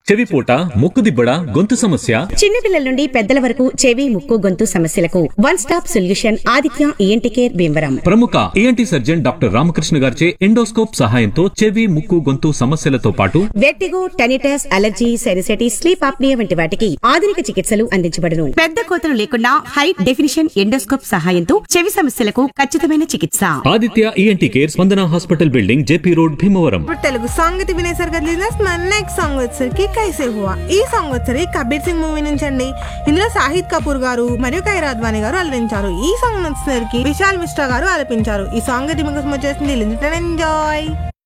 చెవిపోట ముక్కుదిబ్బడ గొంతు సమస్య చిన్నపిల్లల నుండి పెద్దల వరకు చెవి ముక్కు గొంతు సమస్యలకు one stop solution Aditya ENT care Bhimavaram ప్రముఖ ఏఎన్టీ సర్జన్ డాక్టర్ రామకృష్ణ గారిచే ఎండోస్కోప్ సహాయంతో చెవి ముక్కు గొంతు సమస్యలతో పాటు vertigo tinnitus allergy sinusitis sleep apnea వంటి వాటికి ఆధునిక చికిత్సలు అందించబడును పెద్ద కోతలు లేకుండా హై డెఫినిషన్ ఎండోస్కోప్ సహాయంతో చెవి సమస్యలకు ఖచ్చితమైన చికిత్స Aditya ENT care Spandana hospital building JP road Bhimavaram ఇప్పుడు తెలుగు సాంగ్ అయితే వినేసారు కదా లిజనర్స్ మన నెక్స్ట్ సాంగ్ వచ్చేసరికి కైసే హువా ఈ సాంగ్ వచ్చేసరికి కబీర్ సింగ్ మూవీ నుంచి అండి ఇందులో సాహిద్ కపూర్ గారు మరియు కైరాద్వాని గారు అలరించారు ఈ సాంగ్ వచ్చేసరికి విశాల్ మిశ్రా గారు ఆలపించారు ఈ సాంగ్ అయితే మీకు వచ్చేసింది ఎంజాయ్